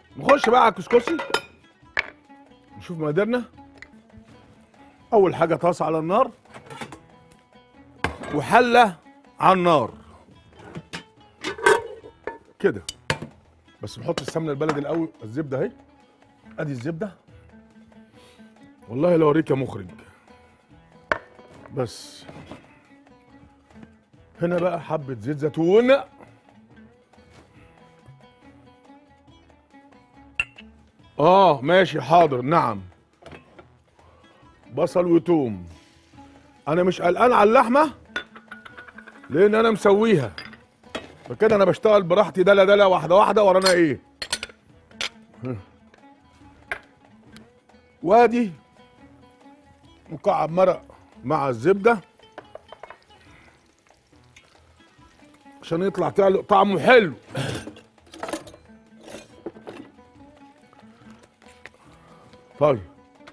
نخش بقى على الكسكسي نشوف مقاديرنا اول حاجه طاسه على النار وحله على النار كده بس نحط السمنه البلدي الاول الزبده اهي ادي الزبده والله لو اوريك يا مخرج بس هنا بقى حبه زيت زيتون اه ماشي حاضر نعم بصل وتوم انا مش قلقان على اللحمه لان انا مسويها فكده انا بشتغل براحتي دلا دلا واحده واحده ورانا ايه وادي مكعب مرق مع الزبده عشان يطلع تعل- طعمه حلو طيب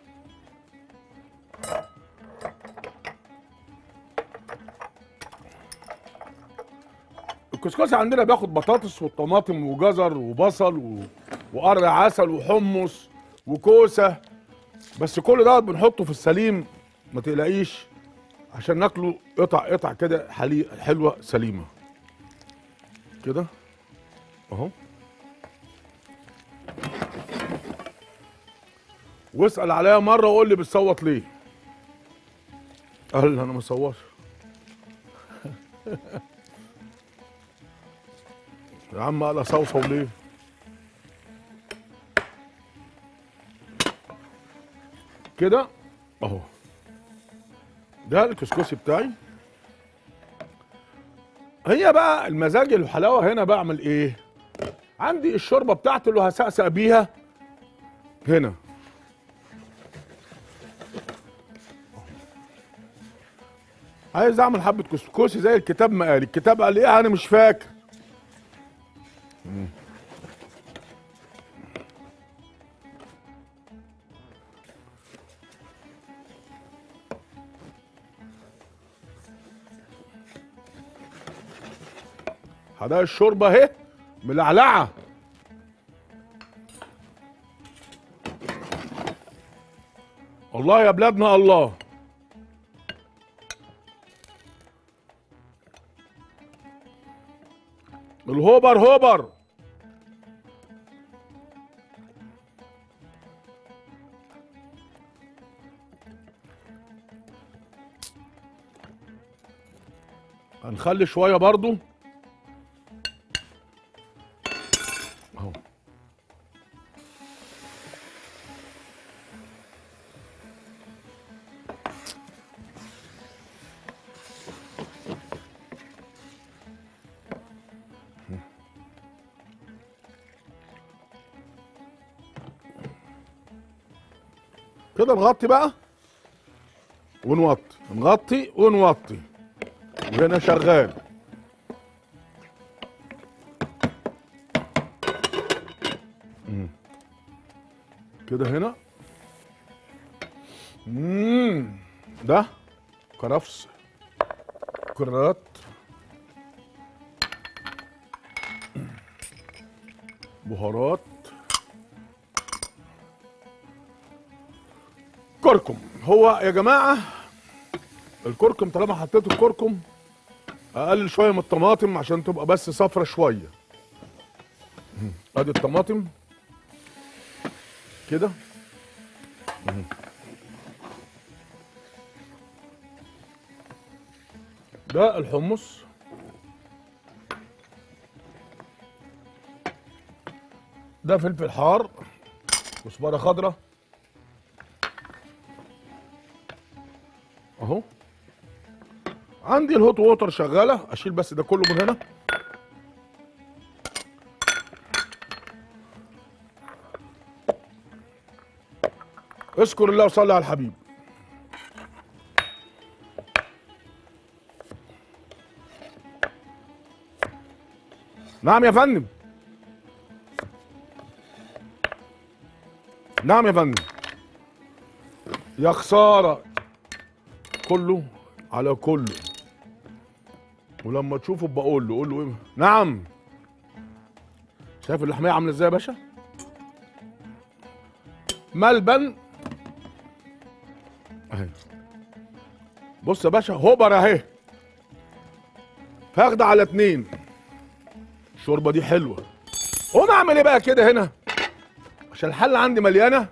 الكسكسي عندنا بياخد بطاطس وطماطم وجزر وبصل و... وقرع عسل وحمص وكوسه بس كل ده بنحطه في السليم ما تقلقيش عشان ناكله قطع قطع كده حلي... حلوه سليمه كده اهو واسال عليا مره وقول لي بتصوت ليه قال لي انا ما صورش يا عم قال اصوصو ليه كده اهو ده الكسكسي بتاعي هي بقى المزاج الحلاوه هنا بعمل ايه عندي الشوربه بتاعتي اللي هسقسق بيها هنا عايز اعمل حبه كسكسي زي الكتاب ما قال الكتاب قال ايه انا مش فاكر مم. حدائق الشوربه اهي ملعلعه الله يا بلادنا الله الهوبر هوبر هنخلي شويه برضو اهو كده نغطي بقى ونوطي نغطي ونوطي وهنا شغال مم. كده هنا مم. ده كرفس كرات بهارات كركم هو يا جماعه الكركم طالما حطيت الكركم اقلل شويه من الطماطم عشان تبقى بس صفرة شويه مم. ادي الطماطم كده مم. ده الحمص ده فلفل حار كزبره خضراء اهو عندي الهوت ووتر شغاله اشيل بس ده كله من هنا اذكر الله وصلي على الحبيب نعم يا فندم نعم يا فندم يا خساره كله على كله ولما تشوفه بقول له قول له ايه نعم شايف اللحميه عامله ازاي يا باشا ملبن اهي بص يا باشا هوبر اهي فاخده على اتنين الشوربه دي حلوه قوم اعمل ايه بقى كده هنا عشان الحله عندي مليانه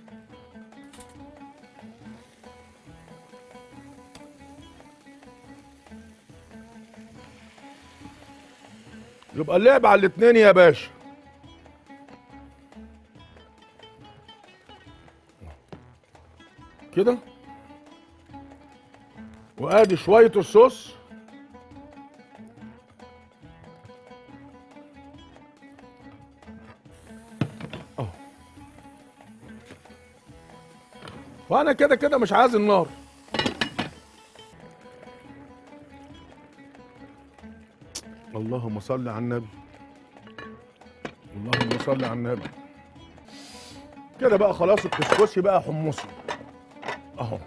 يبقى اللعب على الاتنين يا باشا كده وادي شويه الصوص اهو وانا كده كده مش عايز النار اللهم صل على النبي اللهم صل على النبي كده بقى خلاص الكسكسي بقى حمصي اهو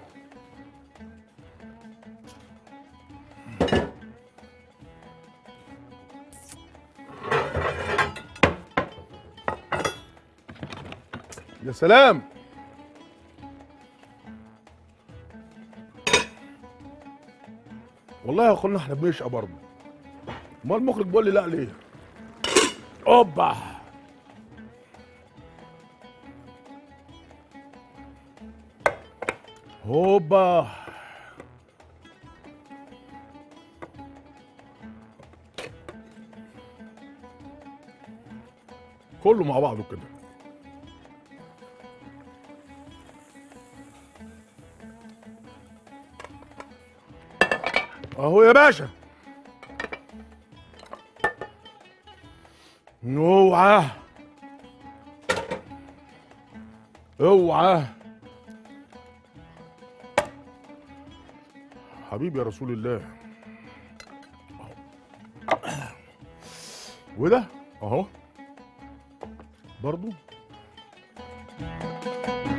يا سلام والله يا اخوانا احنا بنشقى برضه امال المخرج بيقول لي لا ليه اوبا هوبا كله مع بعضه كده اهو يا باشا اوعى اوعى حبيبي يا رسول الله أهو. وده اهو برضو